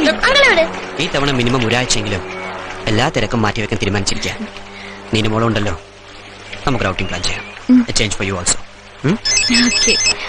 അങ്ങനെ വിട് ഈ തവണ മിനിമം ഒരാഴ്ചയെങ്കിലും എല്ലാ തിരക്കും മാറ്റിവെക്കാൻ തീരുമാനിച്ചിരിക്കുക നീനുമോളം ഉണ്ടല്ലോ നമുക്ക് ഔട്ടിംഗ് പ്ലാൻ ചെയ്യാം change for you also okay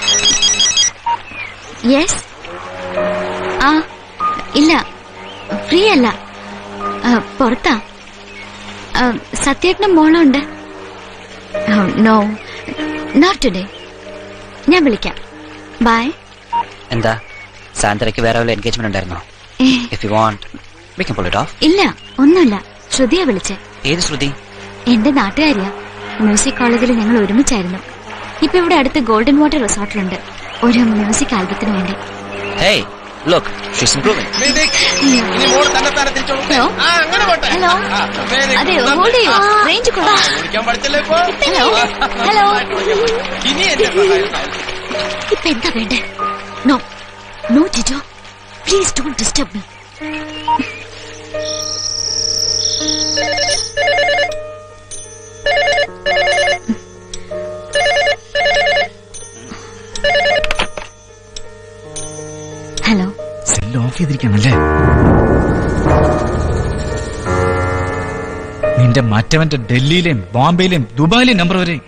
yes ആ ഇല്ല ഫ്രീ അല്ല ആ, പുറത്താ ആ, സത്യേട്ടനും മോളുണ്ട് നോ നോട്ട് ടുഡേ ഞാൻ വിളിക്കാം ബൈ എന്താ സാന്ദ്രയ്ക്ക് വേറെ വല്ല എൻഗേജ്മെന്റ് ഉണ്ടായിരുന്നോ if you want we can pull it off ഇല്ല ഒന്നുമില്ല ശ്രുതിയാ വിളിച്ചേ ഏത് ശ്രുതി എന്റെ നാട്ടുകാരിയാ മ്യൂസിക് കോളേജിൽ ഞങ്ങൾ ഒരുമിച്ചായിരുന്നു ഇപ്പൊ ഇവിടെ അടുത്ത് ഗോൾഡൻ വാട്ടർ റിസോർട്ടിലുണ്ട് ഒരു മ്യൂസിക് ആൽബത്തിന് വേണ്ടി ഹേയ് ലുക്ക് ഷീസ് ഇംപ്രൂവിംഗ് ഇനി മോള് തന്നെ തന്നെ തിരിച്ചോളൂ ഹലോ ആ അങ്ങനെ പോട്ടെ ഹലോ ആ, very അതെ good. ഹോൾഡ് ചെയ്യൂ റേഞ്ച് ആ, കൊടു ഓടിക്കാൻ പഠിച്ചല്ലേ ഇപ്പൊ ഹലോ ഹലോ ഇനി എന്റെ സഹായം ഇപ്പൊ എന്താ വേണ്ടേ no no Jijo please don't disturb me hello cell off ചെയ്തിരിക്കണല്ലേ നിന്റെ മറ്റവന്റെ ഡൽഹിയിലെയും ബോംബെയിലെയും ദുബായിലെയും നമ്പർ വരെ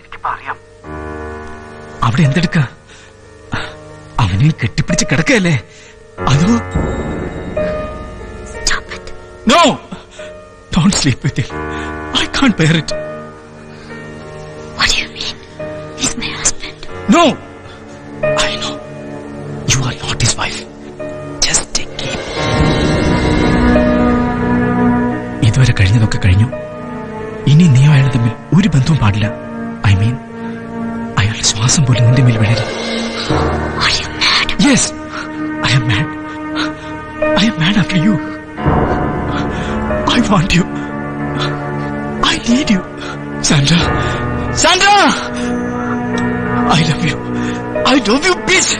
അവിടെ എന്തെടുക്ക അവനെ കെട്ടിപ്പിടിച്ച് കിടക്കല്ലേ അതോ no don't sleep with I can't bear it What do you mean? He's my husband. No I know you are not his wife just take leave ഇതുവരെ കഴിഞ്ഞതൊക്കെ കഴിഞ്ഞു ഇനി നീ അയാൾ തമ്മിൽ ഒരു ബന്ധവും പാടില്ല ഐ മീൻ അയാളുടെ ശ്വാസം പോലും നിന്റെ മേൽ വീഴരുത് Are you mad? Yes I'm mad I'm mad after you I want you I need you Sandra Sandra I love you I love you please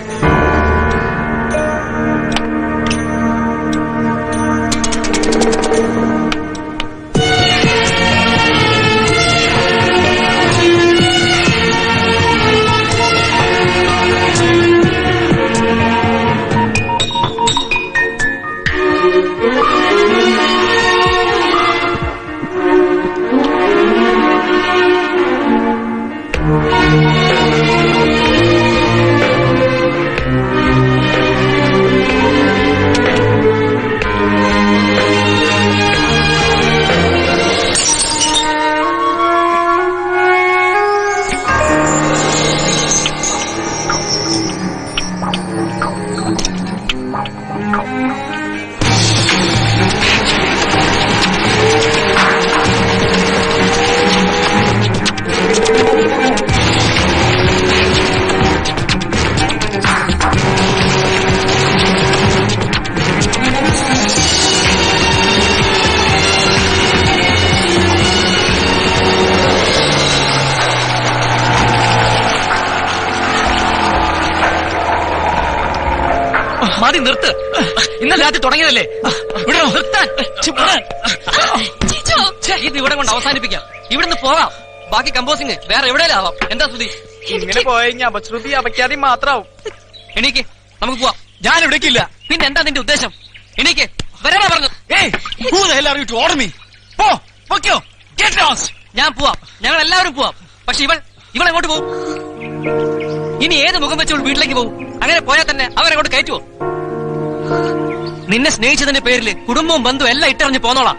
മതി നിർത്ത് ഇന്നലെ രാത്രി തുടങ്ങിയതല്ലേ വിടണോ നിർത്താൻ ഛെ, വിടാൻ. ഛെ, ഇത് ഇവിടെ കൊണ്ട് അവസാനിപ്പിക്കാം ഇവിടുന്ന് പോകാം ബാക്കി കമ്പോസിങ് വേറെ എവിടെയും ആവാം എന്താ ശ്രുതി ഇങ്ങനെ പോയി അപശ്രുതി അപഖ്യാതി മാത്രാവും എണീക്ക് നമുക്ക് പോവാം ഞാൻ ഇവിടേക്കില്ല പിന്നെ എന്താ നിന്റെ ഉദ്ദേശം എണീക്ക് വരാനാ പറഞ്ഞു ഏയ് who the hell are you to order me പോ പൊക്കോ get lost ഞാൻ പോവാം ഞങ്ങൾ എല്ലാവരും പോവാം പക്ഷെ ഇവൾ ഇവൾ എങ്ങോട്ട് പോകും ഇനി ഏത് മുഖം വെച്ച് വീട്ടിലേക്ക് പോകും അങ്ങനെ പോയാൽ തന്നെ അവരെങ്ങോട്ട് കയറ്റുവോ നിന്നെ സ്നേഹിച്ചതിന്റെ പേരിൽ കുടുംബവും ബന്ധുവും എല്ലാം ഇട്ടെറിഞ്ഞ് പോന്നോളാം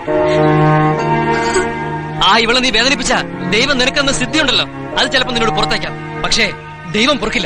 ആ ഇവളെ നീ വേദനിപ്പിച്ച ദൈവം നിനക്കെന്ന് സിദ്ധിയുണ്ടല്ലോ അത് ചിലപ്പോ നിന്നോട് പുറത്തേക്കാം പക്ഷേ ദൈവം പൊറുക്കില്ല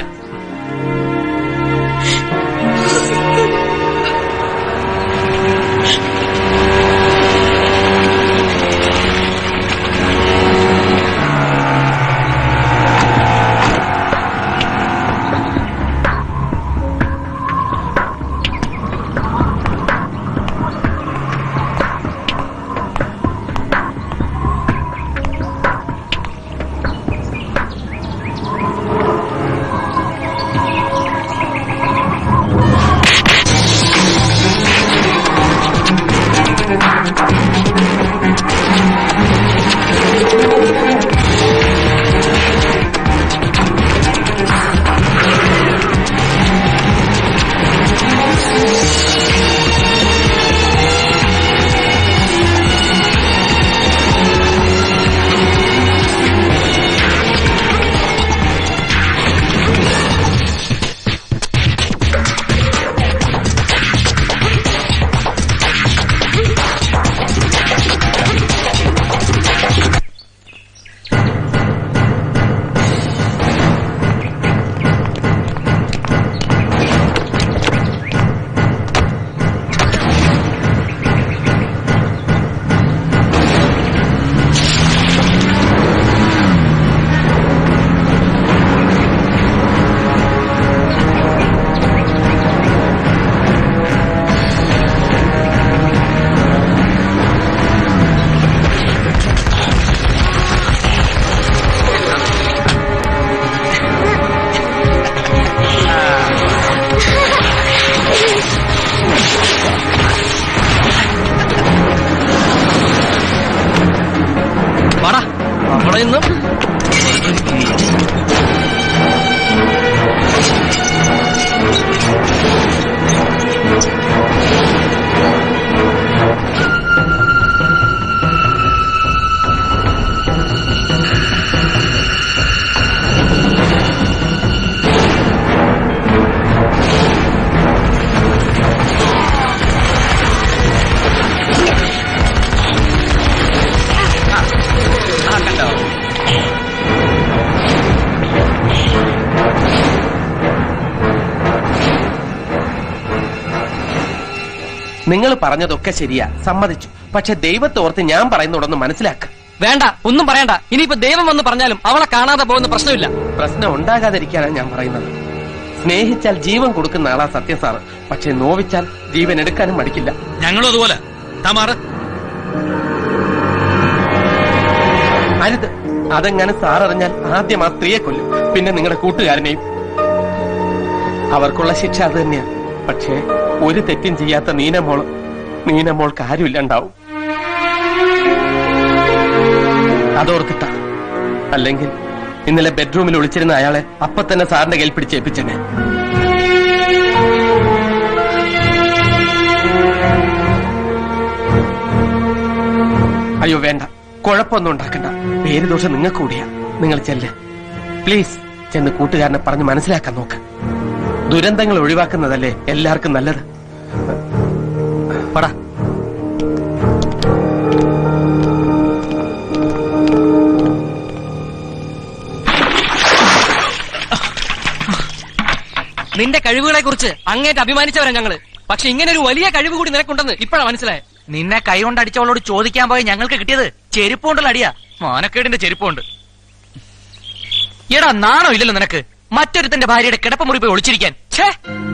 നിങ്ങൾ പറഞ്ഞതൊക്കെ ശരിയാ സമ്മതിച്ചു പക്ഷെ ദൈവത്തെ ഓർത്ത് ഞാൻ പറയുന്നോടൊന്ന് മനസ്സിലാക്ക വേണ്ട ഒന്നും പറയണ്ട ഇനിയിപ്പോ ദൈവം വന്ന് പറഞ്ഞാലും അവളെ കാണാതെ പോകുന്ന പ്രശ്നമില്ല പ്രശ്നം ഉണ്ടാകാതിരിക്കാനാണ് ഞാൻ പറയുന്നത് സ്നേഹിച്ചാൽ ജീവൻ കൊടുക്കുന്ന ആളാ സത്യം സാറ് പക്ഷെ നോവിച്ചാൽ ജീവൻ എടുക്കാനും മടിക്കില്ല ഞങ്ങളും അതുപോലെ തമാറ് അരുത് അതെങ്ങനെ സാർ അറിഞ്ഞാൽ ആദ്യം ആ സ്ത്രീയെ കൊല്ലും പിന്നെ നിങ്ങളുടെ കൂട്ടുകാരനെയും അവർക്കുള്ള ശിക്ഷ അത് തന്നെയാ പക്ഷേ ഒരു തെറ്റും ചെയ്യാത്ത നീനമോള് നീനമോൾക്ക് ആരുമില്ലണ്ടാവും അതോർത്തിട്ടാ അല്ലെങ്കിൽ ഇന്നലെ ബെഡ്റൂമിൽ ഒളിച്ചിരുന്ന അയാളെ അപ്പൊ തന്നെ സാറിന്റെ കയ്യിൽ പിടിച്ചേൽപ്പിച്ചെന്നെ അയ്യോ വേണ്ട കുഴപ്പമൊന്നും ഉണ്ടാക്കണ്ട പേര് ദോഷം നിങ്ങൾക്ക് കൂടിയാ നിങ്ങൾ ചെല്ല് പ്ലീസ് ചെന്ന് കൂട്ടുകാരനെ പറഞ്ഞ് മനസ്സിലാക്കാൻ നോക്ക് ദുരന്തങ്ങൾ ഒഴിവാക്കുന്നതല്ലേ എല്ലാവർക്കും നല്ലത് പടാ നിന്റെ കഴിവുകളെ കുറിച്ച് അങ്ങേറ്റ് അഭിമാനിച്ചവരാ ഞങ്ങള് പക്ഷെ ഇങ്ങനെ ഒരു വലിയ കഴിവ് കൂടി നിനക്കുണ്ടെന്ന് ഇപ്പഴാ മനസ്സിലായ നിന്നെ കൈ കൊണ്ട് അടിച്ചവളോട് ചോദിക്കാൻ പോയി ഞങ്ങൾക്ക് കിട്ടിയത് ചെരുപ്പ് കൊണ്ടുള്ള അടിയാ മാനക്കേടിന്റെ ചെരുപ്പുണ്ട് എടാ നാണോ ഇല്ലല്ലോ നിനക്ക് മറ്റൊരുത്തന്റെ ഭാര്യയുടെ കിടപ്പമുറി പോയി ഒളിച്ചിരിക്കാൻ ഛേ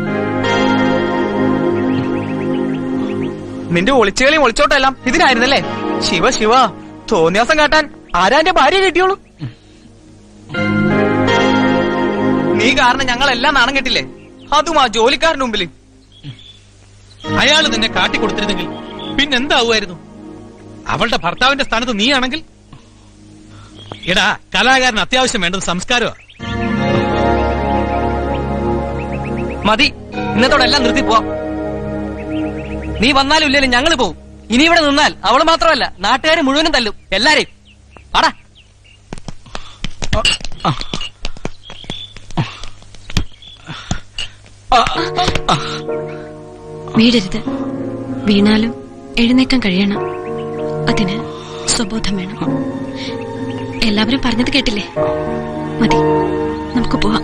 നിന്റെ ഒളിച്ചുകളിയും ഒളിച്ചോട്ടെല്ലാം ഇതിനായിരുന്നല്ലേ ശിവ ശിവ തോന്നിയാസം കാട്ടാൻ ആരാ എന്റെ ഭാര്യ കിട്ടിയോളൂ നീ കാരണം ഞങ്ങളെല്ലാം നാണം കെട്ടില്ലേ അതും ആ ജോലിക്കാരന്റെ മുമ്പിൽ അയാൾ നിന്നെ കാട്ടിക്കൊടുത്തിരുന്നെങ്കിൽ പിന്നെന്താവുമായിരുന്നു അവളുടെ ഭർത്താവിന്റെ സ്ഥാനത്ത് നീയാണെങ്കിൽ എടാ കലാകാരൻ അത്യാവശ്യം വേണ്ടത് സംസ്കാരമാ മതി ഇന്നത്തോടെ എല്ലാം നിർത്തി പോവാം നീ വന്നാലും ഇല്ലെങ്കിലും ഞങ്ങൾ പോവും ഇനി ഇവിടെ നിന്നാൽ അവള് മാത്രമല്ല നാട്ടുകാരെ മുഴുവനും തല്ലും എല്ലാരെയും ആടാ വീടരുത് വീണാലും എഴുന്നേക്കാൻ കഴിയണം അതിന് സ്വബോധം വേണം എല്ലാവരും പറഞ്ഞത് കേട്ടില്ലേ മതി നമുക്ക് പോവാം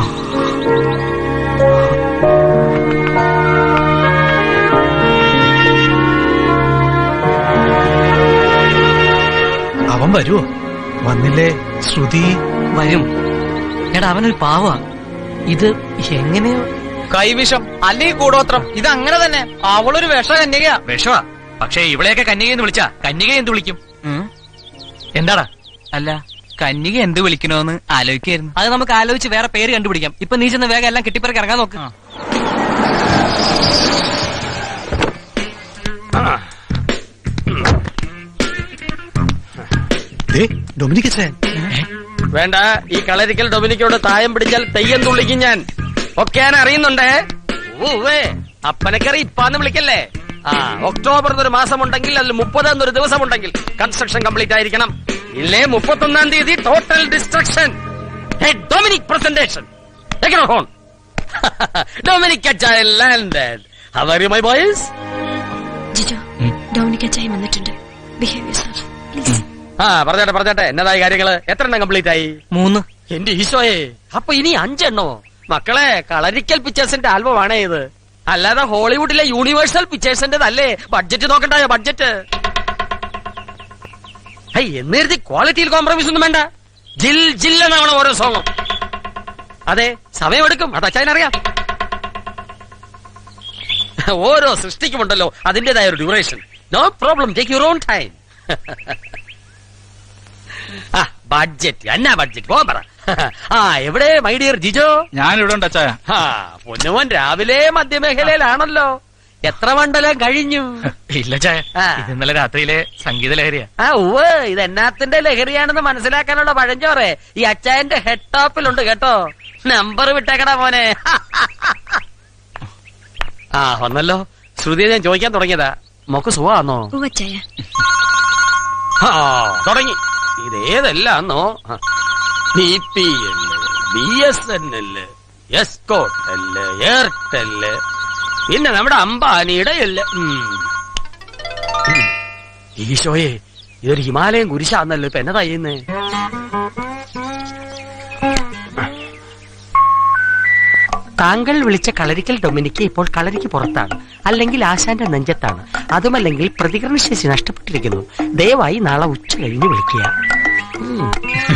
അവൻ വരുവോ വന്നില്ലേ ശ്രുതി വരും എടാ അവനൊരു പാവാ ഇത് എങ്ങനെയോ കൈവിഷം അല്ലെങ്കിൽ കൂടോത്രം ഇത് അങ്ങനെ തന്നെ അവളൊരു വിഷ കന്യകയാ വിഷമാ പക്ഷേ ഇവളെയൊക്കെ കന്യകയെന്ന് വിളിച്ചാ കന്യക എന്ത് വിളിക്കും എന്താടാ അല്ല കന്യക എന്ത് വിളിക്കണോന്ന് ആലോചിക്കായിരുന്നു അത് നമുക്ക് ആലോചിച്ച് വേറെ പേര് കണ്ടുപിടിക്കാം ഇപ്പൊ നീ ചെന്ന് വേഗം എല്ലാം കെട്ടിപ്പറക്കി ഇറങ്ങാൻ നോക്ക് ഡൊമിനിക് അച്ഛൻ വേണ്ട ഈ കളരിക്കൽ ഡൊമിനിക്കോട് തായം പിടിച്ചാൽ തെയ്യം തുള്ളിക്കും ഞാൻ ഒക്കെ ഞാൻ അറിയുന്നുണ്ടേ ഊവേ അപ്പനക്കറി ഇപ്പാന്ന് വിളിക്കല്ലേ ആ ഒക്ടോബർ എന്നൊരു മാസം ഉണ്ടെങ്കിൽ അതിൽ മുപ്പത് എന്നൊരു ദിവസം ഉണ്ടെങ്കിൽ കൺസ്ട്രക്ഷൻ കംപ്ലീറ്റ് ആയിരിക്കണം ഇല്ലേ മുപ്പത്തൊന്നാം തീയതി total destruction Dominic presentation horn Dominic landed hour you my boys Jijo Dominic അച്ചായി വന്നിട്ടുണ്ട് ബിഹേവ് യുവർ പ്ലീസ് ആ പറഞ്ഞോട്ടെ പറഞ്ഞോട്ടെ എന്നതായി കാര്യങ്ങള് എത്ര എണ്ണം കംപ്ലീറ്റ് ആയി മൂന്ന് എന്റെ ഈശോയെ അപ്പൊ ഇനി അഞ്ചെണ്ണോ മക്കളെ കളരിക്കൽ പിക്ചേഴ്സിന്റെ ആൽബം ആണേ ഇത് അല്ലാതെ ഹോളിവുഡിലെ യൂണിവേഴ്സൽ പിക്ചേഴ്സിന്റെതല്ലേ ബഡ്ജറ്റ് നോക്കണ്ടായോ ബഡ്ജറ്റ് എന്ന് കരുതി ക്വാളിറ്റിയിൽ കോംപ്രമൈസ് ഒന്നും വേണ്ട ജിൽ ജില്ലെന്നാവണം ഓരോ സോങ്ങും അതെ സമയമെടുക്കും അത് അച്ഛനറിയാം ഓരോ സൃഷ്ടിക്കുമുണ്ടല്ലോ അതിന്റേതായ ഒരു duration no problem take your own time ആ ബഡ്ജറ്റ് എന്നാ ബഡ്ജറ്റ് പോകാൻ പറ ആ എവിടെ മൈ ഡിയർ ജിജോ ഞാനിവിടെ ഉണ്ട് അച്ചായ ആ പൊന്നുമോൻ രാവിലെ മധ്യമേഖലയിലാണല്ലോ എത്ര മണ്ഡലം കഴിഞ്ഞു ഇല്ല ചായ ആ. ഇത് ഇന്നലെ രാത്രിയിലെ സംഗീത ലഹരിയാ ആ ഉവ് ഇത് എന്നാത്തിന്റെ ലഹരിയാണെന്ന് മനസ്സിലാക്കാനുള്ള പഴഞ്ചോറെ ഈ അച്ചായന്റെ ഹെഡ് ടോപ്പിലുണ്ട് കേട്ടോ നമ്പർ വിട്ടേക്കടാ മോനെ ആ വന്നല്ലോ ശ്രുതിയെ ഞാൻ ചോദിക്കാൻ തുടങ്ങിയതാ മോക്ക് സുഖമാണോ അച്ചായ ആ തുടങ്ങി ഇതേതല്ലാന്നോ B P L B S N L Escotel Airtel പിന്നെ നമ്മുടെ അംബാനിയുടെ എല്ല് ഉം. ഉം. ഈശോയെ ഇതൊരു ഹിമാലയം കുരിശാന്നല്ലോ ഇപ്പൊ എന്നതാ ചെയ്യുന്നേ താങ്കൾ വിളിച്ച കളരിക്കൽ ഡൊമിനിക്ക് ഇപ്പോൾ കളരിക്ക് പുറത്താണ് അല്ലെങ്കിൽ ആശാന്റെ നെഞ്ചത്താണ് അതുമല്ലെങ്കിൽ പ്രതികരണശേഷി നഷ്ടപ്പെട്ടിരിക്കുന്നു ദയവായി നാളെ ഉച്ച കഴിഞ്ഞ് വിളിക്കുക ഉം.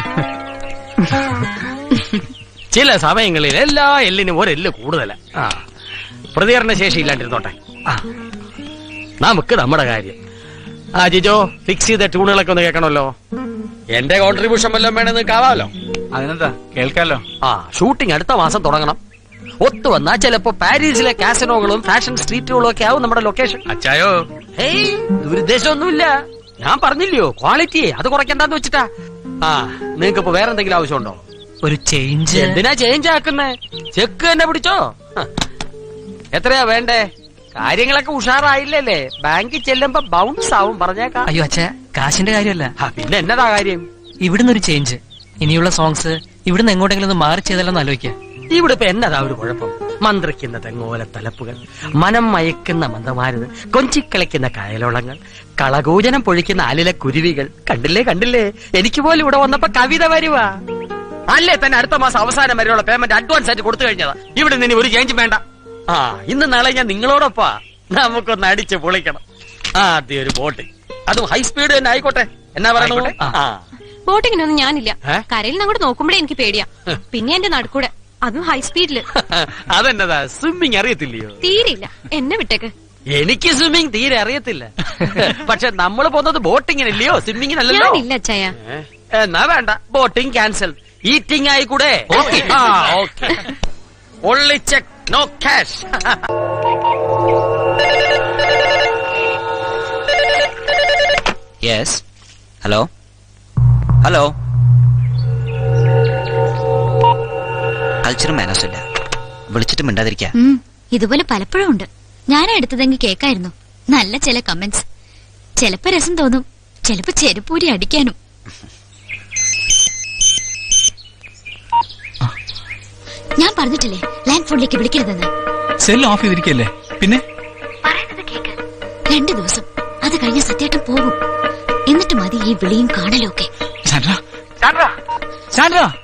ചില സമയങ്ങളിൽ എല്ലാ എല്ലിനും ഒരെല്ല് കൂടുതലാ ആ പ്രതികരണശേഷി ഇല്ലാണ്ടിരുന്നോട്ടെ ആ നമുക്ക് നമ്മുടെ കാര്യം ആ ജിജോ ഫിക്സ് ചെയ്ത ട്യൂണുകളൊക്കെ ഒന്ന് കേൾക്കണമല്ലോ എന്റെ കോൺട്രിബ്യൂഷൻ വല്ലതും വേണമെന്ന് കാവാമല്ലോ അതിനെന്താ കേൾക്കാലോ ആ ഷൂട്ടിംഗ് അടുത്ത മാസം തുടങ്ങണം ഒത്തു വന്നാ ചിലപ്പോ പാരീസിലെ കാസിനോകളും ഫാഷൻ സ്ട്രീറ്റുകളും ഒക്കെ ആവും നമ്മുടെ ലൊക്കേഷൻ അച്ചായോ ഏയ് ദുരുദ്ദേശമൊന്നുമില്ല ഞാൻ പറഞ്ഞില്ലയോ ക്വാളിറ്റി അത് കുറയ്ക്കണ്ടെന്ന് വെച്ചിട്ടാ ആ നിങ്ങൾക്ക് ഇപ്പൊ വേറെന്തെങ്കിലും ആവശ്യമുണ്ടോ ഒരു ചേഞ്ച് എന്തിനാ ചേഞ്ച് ആക്കുന്നേ ചെക്ക് തന്നെ പിടിച്ചോ ഹ. എത്രയാ വേണ്ടേ കാര്യങ്ങളൊക്കെ ഉഷാറായില്ലല്ലേ ബാങ്കിൽ ചെല്ലുമ്പോ ബൗൺസ് ആവും പറഞ്ഞേക്കാം അയ്യോ അച്ഛ കാശിന്റെ കാര്യമല്ല ആ, പിന്നെ എന്നതാ കാര്യം ഇവിടുന്ന് ഒരു ചേഞ്ച് ഇനിയുള്ള സോങ്സ് ഇവിടുന്ന് എങ്ങോട്ടെങ്കിലും ഒന്ന് മാറി ചെയ്തല്ലോ ആലോചിക്കാം ഇവിടെ ഇപ്പൊ എന്നതാ ഒരു കുഴപ്പം മന്ത്രിക്കുന്ന തെങ്ങോല തലപ്പുകൾ മനം മയക്കുന്ന മന്ദമാരുത് കൊഞ്ചിക്കളിക്കുന്ന കായലോളങ്ങൾ കളകൂജനം പൊഴിക്കുന്ന ആലിലെ കുരുവികൾ കണ്ടില്ലേ കണ്ടില്ലേ എനിക്ക് പോലും ഇവിടെ വന്നപ്പോ കവിത വരുവാ അല്ലേ തന്നെ അടുത്ത മാസം അവസാനം വരെയുള്ള പേയ്മെന്റ് അഡ്വാൻസ് ആയിട്ട് കൊടുത്തു കഴിഞ്ഞതാ ഇവിടെ നിന്ന് ഇനി ഒരു ചേഞ്ച് വേണ്ട ആ ഇന്ന് നാളെ ഞാൻ നിങ്ങളോടൊപ്പാ നമുക്കൊന്ന് അടിച്ച് പൊളിക്കണം ആദ്യം ഒരു ബോട്ട് അതും ഹൈ സ്പീഡ് തന്നെ ആയിക്കോട്ടെ എന്നാ പറയണു ആയിക്കോട്ടെ. ആ ബോട്ടിങ്ങിനൊന്നും ഞാനില്ല ഏ? കരയിൽ നിന്ന് അങ്ങോട്ട് നോക്കുമ്പോഴേ എനിക്ക് പേടിയാ പിന്നെ എന്റെ നടുക്കൂടെ അതും ഹൈ സ്പീഡില് അതെന്നതാ സ്വിമ്മിങ് അറിയത്തില്ലയോ തീരെയില്ല എന്നെ വിട്ടേക്ക് എനിക്ക് സ്വിമ്മിങ് തീരെ അറിയത്തില്ല പക്ഷെ നമ്മൾ പോകുന്നത് ബോട്ടിങ്ങിനല്ലയോ സ്വിമ്മിങ്ങിനല്ലല്ലോ ഞാനില്ല അച്ചായ ഏ? എന്നാ വേണ്ട ബോട്ടിംഗ് ക്യാൻസൽ ഈറ്റിംഗ് ആയിക്കൂടെ ആ okay only cheque no cash yes hello hello കൾച്ചറും മാനേഴ്സും ഇല്ല വിളിച്ചിട്ട് മിണ്ടാതിരിക്കാ ഉം, ഇതുപോലെ പലപ്പോഴും ഉണ്ട് ഞാനാ എടുത്തതെങ്കിൽ കേക്കായിരുന്നു നല്ല ചില കമന്റ്സ് ചിലപ്പോ രസം തോന്നും ചിലപ്പോ ചെരുപ്പൂരി അടിക്കാനും ഞാൻ പറഞ്ഞിട്ടില്ലേ ലാൻഡ് ഫോണിലേക്ക് വിളിക്കരുതെന്ന് സെൽ ഓഫ് ചെയ്തിരിക്കല്ലേ പിന്നെ പറയുന്നത് കേക്ക് രണ്ടു ദിവസം അത് കഴിഞ്ഞ സത്യായിട്ടും പോകും എന്നിട്ട് മതി ഈ വിളിയും കാണലും ഒക്കെ സാൻഡ്ര സാൻഡ്ര